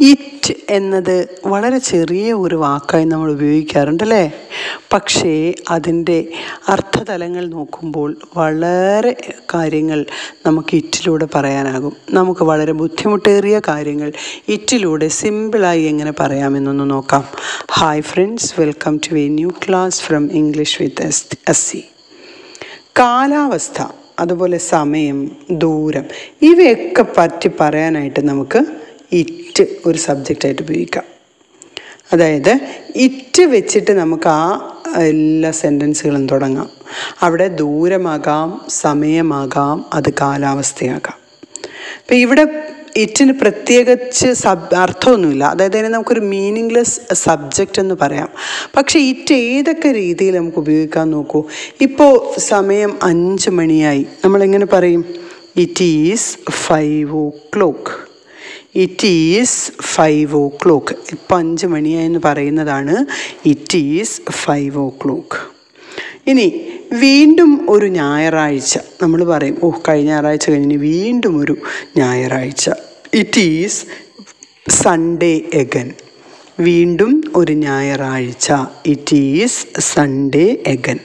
it എന്നത് വളരെ ചെറിയ ഒരു വാക്കായി നമ്മൾ ഉപയോഗിക്കാറുണ്ടല്ലേ പക്ഷേ അതിൻ്റെ അർത്ഥതലങ്ങൾ നോക്കുമ്പോൾ വളരെ കാര്യങ്ങൾ നമുക്ക് ഇറ്റിലൂടെ പറയാനാകും നമുക്ക് വളരെ ബുദ്ധിമുട്ടേറിയ കാര്യങ്ങൾ ഇറ്റിലൂടെ സിമ്പിളായി എങ്ങനെ പറയാമെന്നൊന്ന് നോക്കാം hi friends welcome to a new class from English with S S C കാലാവസ്ഥ അതുപോലെ സമയം ദൂരം ഇവയൊക്കെ പറ്റി പറയാനായിട്ട് നമുക്ക് ഇറ്റ് ഒരു സബ്ജക്റ്റായിട്ട് ഉപയോഗിക്കാം അതായത് ഇറ്റ് വെച്ചിട്ട് നമുക്ക് ആ എല്ലാ സെൻറ്റൻസുകളും തുടങ്ങാം അവിടെ ദൂരമാകാം സമയമാകാം അത് കാലാവസ്ഥയാകാം അപ്പം ഇവിടെ ഇറ്റിന് പ്രത്യേകിച്ച് സബ് അർത്ഥമൊന്നുമില്ല അതായത് അതിനെ നമുക്കൊരു മീനിങ്ലെസ് സബ്ജക്റ്റ് എന്ന് പറയാം പക്ഷേ ഇറ്റ് ഏതൊക്കെ രീതിയിൽ നമുക്ക് ഉപയോഗിക്കാൻ നോക്കൂ ഇപ്പോൾ സമയം അഞ്ച് മണിയായി നമ്മളെങ്ങനെ പറയും it is five o'clock it is five o'clock ഇപ്പം അഞ്ച് മണിയായി എന്ന് പറയുന്നതാണ് it is five o'clock ഇനി വീണ്ടും ഒരു ഞായറാഴ്ച നമ്മൾ പറയും ഓ കഴിഞ്ഞ ഞായറാഴ്ച കഴിഞ്ഞ് വീണ്ടും ഒരു ഞായറാഴ്ച ഇറ്റ് ഈസ് സൺഡേ എഗൻ വീണ്ടും ഒരു ഞായറാഴ്ച ഇറ്റ് ഈസ് സൺഡേ എഗൻ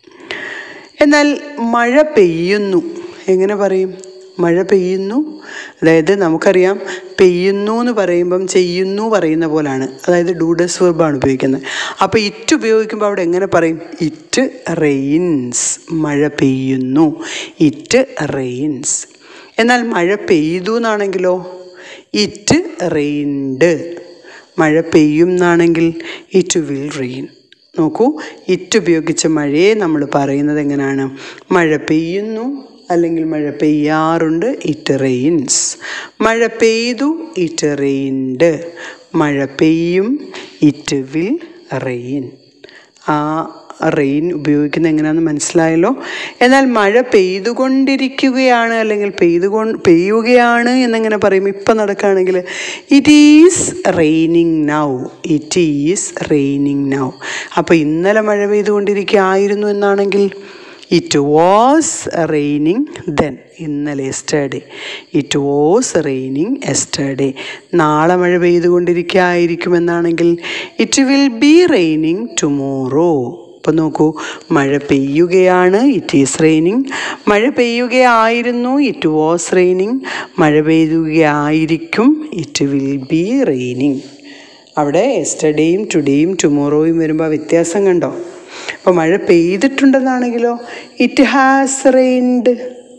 എന്നാൽ മഴ പെയ്യുന്നു എങ്ങനെ പറയും മഴ പെയ്യുന്നു അതായത് നമുക്കറിയാം പെയ്യുന്നു എന്ന് പറയുമ്പം ചെയ്യുന്നു പറയുന്ന പോലാണ് അതായത് ഡൂഡസ് വെർബാണ് ഉപയോഗിക്കുന്നത് അപ്പോൾ ഇറ്റ് ഉപയോഗിക്കുമ്പോൾ അവിടെ എങ്ങനെ പറയും ഇറ്റ് റെയിൻസ് മഴ പെയ്യുന്നു ഇറ്റ് റെയിൻസ് എന്നാൽ മഴ പെയ്തു എന്നാണെങ്കിലോ ഇറ്റ് റെയിൻഡ് മഴ പെയ്യും എന്നാണെങ്കിൽ ഇറ്റ് വിൽ റെയിൻ നോക്കൂ ഇറ്റ് ഉപയോഗിച്ച് മഴയെ നമ്മൾ പറയുന്നത് എങ്ങനെയാണ് മഴ പെയ്യുന്നു അല്ലെങ്കിൽ മഴ പെയ്യാറുണ്ട് ഇറ്റ് റെയിൻസ് മഴ പെയ്തു ഇറ്റ് റെയിൻഡ് മഴ പെയ്യും ഇറ്റ് വിൽ റെയിൻ ആ റെയിൻ ഉപയോഗിക്കുന്നത് എങ്ങനെയാണെന്ന് മനസ്സിലായല്ലോ എന്നാൽ മഴ പെയ്തുകൊണ്ടിരിക്കുകയാണ് അല്ലെങ്കിൽ പെയ്തുകൊണ്ട് പെയ്യുകയാണ് എന്നെങ്ങനെ പറയും ഇപ്പം നടക്കുകയാണെങ്കിൽ it is raining now it is raining now അപ്പോൾ ഇന്നലെ മഴ പെയ്തുകൊണ്ടിരിക്കുകയായിരുന്നു എന്നാണെങ്കിൽ ഇറ്റ് വാസ് റെയിനിങ് ദെൻ ഇന്നലെ yesterday it was raining yesterday നാളെ മഴ പെയ്തുകൊണ്ടിരിക്കുകയായിരിക്കുമെന്നാണെങ്കിൽ it will be raining tomorrow അപ്പം നോക്കൂ മഴ പെയ്യുകയാണ് ഇറ്റ് ഈസ് റെയിനിങ് മഴ പെയ്യുകയായിരുന്നു ഇറ്റ് വാസ് റെയിനിങ് മഴ പെയ്യുകയായിരിക്കും ഇറ്റ് വിൽ ബി റെയിനിങ് അവിടെ എസ്റ്റർഡേയും ടുഡേയും ടുമോറോയും വരുമ്പോൾ വ്യത്യാസം കണ്ടോ അപ്പോൾ മഴ പെയ്തിട്ടുണ്ടെന്നാണെങ്കിലോ it has rained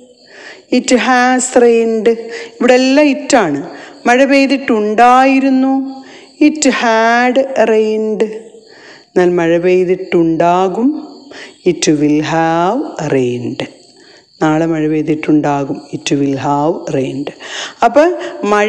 it has rained ഇവിടെ എല്ലാം ഇറ്റാണ് മഴ പെയ്തിട്ടുണ്ടായിരുന്നു ഇറ്റ് ഹാഡ് റെയിൻഡ് എന്നാൽ മഴ പെയ്തിട്ടുണ്ടാകും ഇറ്റ് വിൽ ഹാവ് റെയിൻഡ് നാളെ മഴ പെയ്തിട്ടുണ്ടാകും ഇറ്റ് വിൽ ഹാവ് റെയിൻഡ് അപ്പോൾ മഴ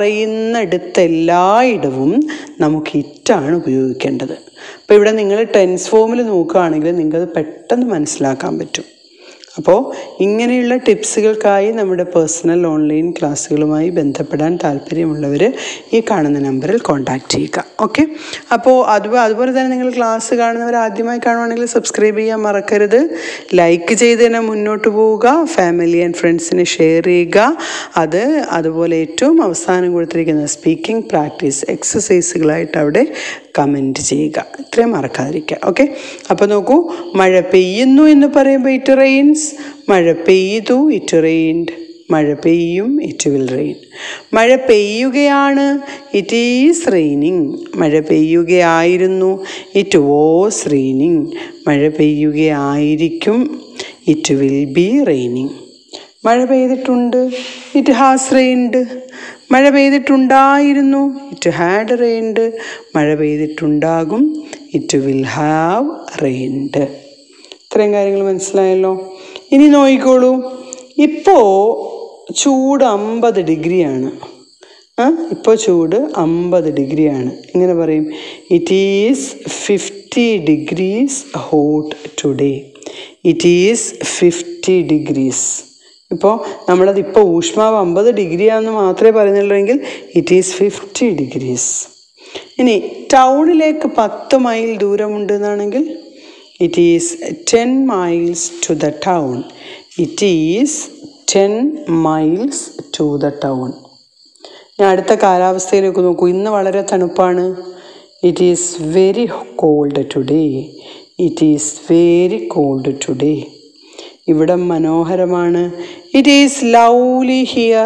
പറയുന്നിടത്തെല്ലായിടവും നമുക്ക് ഇറ്റാണ് ഉപയോഗിക്കേണ്ടത് അപ്പോൾ ഇവിടെ നിങ്ങൾ ടെൻസ് ഫോമിൽ നോക്കുകയാണെങ്കിൽ നിങ്ങൾക്കത് പെട്ടെന്ന് മനസ്സിലാക്കാൻ പറ്റും അപ്പോൾ ഇങ്ങനെയുള്ള ടിപ്സുകൾക്കായി നമ്മുടെ പേഴ്സണൽ ഓൺലൈൻ ക്ലാസ്സുകളുമായി ബന്ധപ്പെടാൻ താല്പര്യമുള്ളവർ ഈ കാണുന്ന നമ്പറിൽ കോൺടാക്റ്റ് ചെയ്യുക ഓക്കെ അപ്പോൾ അതുപോലെ അതുപോലെ തന്നെ നിങ്ങൾ ക്ലാസ് കാണുന്നവർ ആദ്യമായി കാണുവാണെങ്കിൽ സബ്സ്ക്രൈബ് ചെയ്യാൻ മറക്കരുത് ലൈക്ക് ചെയ്ത് തന്നെ മുന്നോട്ട് പോവുക ഫാമിലി ആൻഡ് ഫ്രണ്ട്സിന് ഷെയർ ചെയ്യുക അത് അതുപോലെ ഏറ്റവും അവസാനം കൊടുത്തിരിക്കുന്ന സ്പീക്കിംഗ് പ്രാക്ടീസ് എക്സസൈസുകളായിട്ട് അവിടെ കമൻറ്റ് ചെയ്യുക ഇത്രയും മറക്കാതിരിക്കുക ഓക്കെ അപ്പോൾ നോക്കൂ മഴ പെയ്യുന്നു എന്ന് പറയുമ്പോൾ ഇറ്റ് റെയിൻസ് മഴ പെയ്തു ഇറ്റ് റെയിൻഡ് മഴ പെയ്യും ഇറ്റ് വിൽ റെയിൻ മഴ പെയ്യുകയാണ് ഇറ്റ് ഈസ് റെയിനിങ് മഴ പെയ്യുകയായിരുന്നു ഇറ്റ് വാസ് റെയിനിങ് മഴ പെയ്യുകയായിരിക്കും ഇറ്റ് വിൽ ബി റെയിനിങ് മഴ പെയ്തിട്ടുണ്ട് ഇറ്റ് ഹാസ് റെയിൻഡ് മഴ പെയ്തിട്ടുണ്ടായിരുന്നു ഇറ്റ് ഹാഡ് റെയിൻഡ് മഴ പെയ്തിട്ടുണ്ടാകും ഇറ്റ് വിൽ ഹാവ് റെയിൻഡ് ഇത്രയും കാര്യങ്ങൾ മനസ്സിലായല്ലോ ഇനി നോക്കിക്കോളൂ ഇപ്പോൾ ചൂട് അമ്പത് ഡിഗ്രിയാണ് ആ ഇപ്പോൾ ചൂട് അമ്പത് ഡിഗ്രിയാണ് എങ്ങനെ പറയും it is fifty degrees hot today it is fifty degrees ഇപ്പോൾ നമ്മളത് ഇപ്പോൾ ഊഷ്മാവ് അമ്പത് ഡിഗ്രിയാണെന്ന് മാത്രമേ പറയുന്നുള്ളൂ എങ്കിൽ ഇറ്റ് ഈസ് ഫിഫ്റ്റി ഡിഗ്രീസ് ഇനി ടൗണിലേക്ക് പത്ത് മൈൽ ദൂരമുണ്ട് എന്നാണെങ്കിൽ it is ten miles to the town it is ten miles to the town ഞാൻ അടുത്ത കാലാവസ്ഥയിലേക്ക് നോക്കൂ ഇന്ന് വളരെ തണുപ്പാണ് it is very cold today it is very cold today ഇവിടം മനോഹരമാണ് ഇറ്റ് ഈസ് ലൗലി ഹിയർ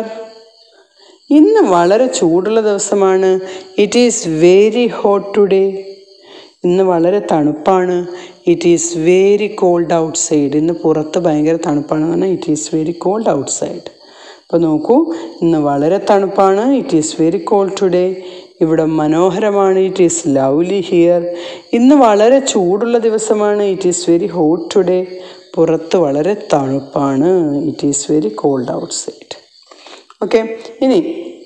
ഇന്ന് വളരെ ചൂടുള്ള ദിവസമാണ് it is very hot today ഇന്ന് വളരെ തണുപ്പാണ് it is very cold outside ഇന്ന് പുറത്ത് ഭയങ്കര തണുപ്പാണെന്ന് പറഞ്ഞാൽ it is very cold outside അപ്പോൾ നോക്കൂ ഇന്ന് വളരെ തണുപ്പാണ് it is very cold today ഇവിടെ മനോഹരമാണ് ഇറ്റ് ഈസ് ലവ്ലി ഹിയർ ഇന്ന് വളരെ ചൂടുള്ള ദിവസമാണ് it is very hot today പുറത്ത് വളരെ തണുപ്പാണ് it is very cold outside okay ഇനി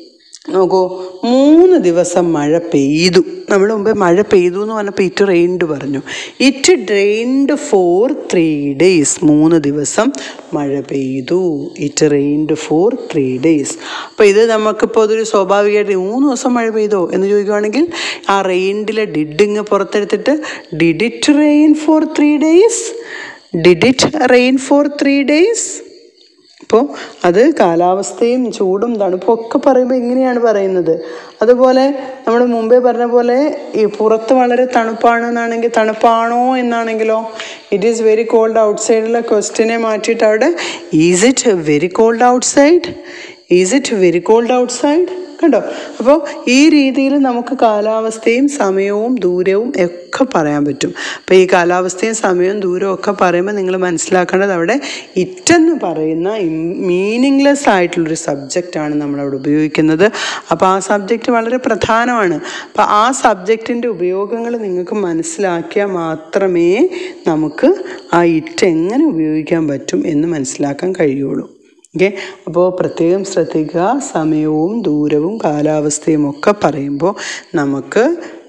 നോക്കൂ മൂന്ന് ദിവസം മഴ പെയ്തു നമ്മൾ മുമ്പേ മഴ പെയ്തു എന്ന് പറഞ്ഞപ്പോൾ ഇറ്റ് റെയിൻഡ് പറഞ്ഞു it rained for three days മൂന്ന് ദിവസം മഴ പെയ്തു it rained for three days അപ്പോൾ ഇത് നമുക്കിപ്പോൾ അതൊരു സ്വാഭാവികമായിട്ട് മൂന്ന് ദിവസം മഴ പെയ്തോ എന്ന് ചോദിക്കുകയാണെങ്കിൽ ആ റെയിൻഡിലെ ഡിഡിങ് പുറത്തെടുത്തിട്ട് did it rain for three days did it rain for three days അപ്പോൾ അത് കാലാവസ്ഥയും ചൂടും തണുപ്പും ഒക്കെ പറയുമ്പോൾ ഇങ്ങനെയാണ് പറയുന്നത് അതുപോലെ നമ്മൾ മുമ്പേ പറഞ്ഞ പോലെ ഈ പുറത്ത് വളരെ തണുപ്പാണ് എന്നാണെങ്കിൽ തണുപ്പാണോ എന്നാണെങ്കിലോ ഇറ്റ് ഈസ് വെരി കോൾഡ് ഔട്ട് സൈഡിലെ ക്വസ്റ്റ്യനെ മാറ്റിയിട്ട് അവിടെ is it very cold outside is it very cold outside കണ്ടോ അപ്പോൾ ഈ രീതിയിൽ നമുക്ക് കാലാവസ്ഥയും സമയവും ദൂരവും ഒക്കെ പറയാൻ പറ്റും അപ്പോൾ ഈ കാലാവസ്ഥയും സമയവും ദൂരവും ഒക്കെ പറയുമ്പോൾ നിങ്ങൾ മനസ്സിലാക്കേണ്ടത് അവിടെ ഇറ്റെന്ന് പറയുന്ന മീനിങ്ലെസ് ആയിട്ടുള്ളൊരു സബ്ജക്റ്റാണ് നമ്മളവിടെ ഉപയോഗിക്കുന്നത് അപ്പോൾ ആ സബ്ജക്റ്റ് വളരെ പ്രധാനമാണ് അപ്പോൾ ആ സബ്ജക്റ്റിൻ്റെ ഉപയോഗങ്ങൾ നിങ്ങൾക്ക് മനസ്സിലാക്കിയാൽ മാത്രമേ നമുക്ക് ആ ഇറ്റ് എങ്ങനെ ഉപയോഗിക്കാൻ പറ്റും എന്ന് മനസ്സിലാക്കാൻ കഴിയുള്ളൂ ഓക്കെ അപ്പോൾ പ്രത്യേകം ശ്രദ്ധിക്കുക സമയവും ദൂരവും കാലാവസ്ഥയും ഒക്കെ പറയുമ്പോൾ നമുക്ക്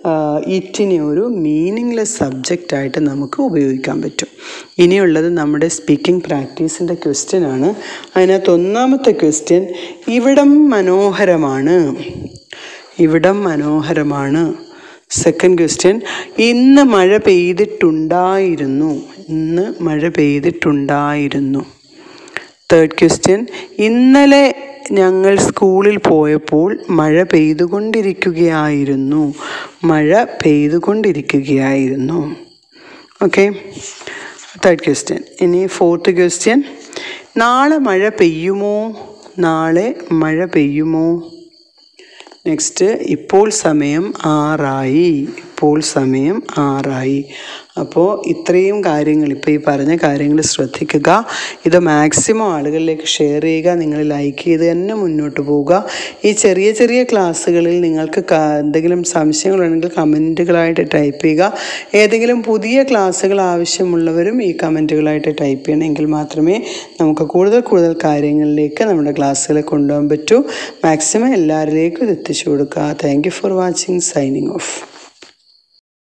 ഇറ്റിനെ ഒരു മീനിങ്ലെസ് സബ്ജക്റ്റായിട്ട് നമുക്ക് ഉപയോഗിക്കാൻ പറ്റും ഇനിയുള്ളത് നമ്മുടെ സ്പീക്കിംഗ് പ്രാക്ടീസിൻ്റെ ക്വസ്റ്റ്യൻ ആണ് അതിനകത്ത് ഒന്നാമത്തെ ക്വസ്റ്റ്യൻ ഇവിടം മനോഹരമാണ് ഇവിടം മനോഹരമാണ് സെക്കൻഡ് ക്വസ്റ്റ്യൻ ഇന്ന് മഴ പെയ്തിട്ടുണ്ടായിരുന്നു ഇന്ന് മഴ പെയ്തിട്ടുണ്ടായിരുന്നു തേർഡ് ക്വസ്റ്റ്യൻ ഇന്നലെ ഞങ്ങൾ സ്കൂളിൽ പോയപ്പോൾ മഴ പെയ്തുകൊണ്ടിരിക്കുകയായിരുന്നു മഴ പെയ്തുകൊണ്ടിരിക്കുകയായിരുന്നു ഓക്കെ തേർഡ് ക്വസ്റ്റ്യൻ ഇനി ഫോർത്ത് ക്വസ്റ്റ്യൻ നാളെ മഴ പെയ്യുമോ നാളെ മഴ പെയ്യുമോ നെക്സ്റ്റ് ഇപ്പോൾ സമയം ആറായി ഇപ്പോൾ സമയം ആറായി അപ്പോൾ ഇത്രയും കാര്യങ്ങൾ ഇപ്പോൾ ഈ പറഞ്ഞ കാര്യങ്ങൾ ശ്രദ്ധിക്കുക ഇത് മാക്സിമം ആളുകളിലേക്ക് ഷെയർ ചെയ്യുക നിങ്ങൾ ലൈക്ക് ചെയ്ത് തന്നെ മുന്നോട്ട് പോവുക ഈ ചെറിയ ചെറിയ ക്ലാസ്സുകളിൽ നിങ്ങൾക്ക് ക- എന്തെങ്കിലും സംശയങ്ങളുണ്ടെങ്കിൽ കമൻറ്റുകളായിട്ട് ടൈപ്പ് ചെയ്യുക ഏതെങ്കിലും പുതിയ ക്ലാസ്സുകൾ ആവശ്യമുള്ളവരും ഈ കമൻറ്റുകളായിട്ട് ടൈപ്പ് ചെയ്യണമെങ്കിൽ മാത്രമേ നമുക്ക് കൂടുതൽ കൂടുതൽ കാര്യങ്ങളിലേക്ക് നമ്മുടെ ക്ലാസ്സുകളെ കൊണ്ടുപോകാൻ പറ്റൂ മാക്സിമം എല്ലാവരിലേക്കും ഇത് എത്തിച്ചു കൊടുക്കുക thank you for watching signing of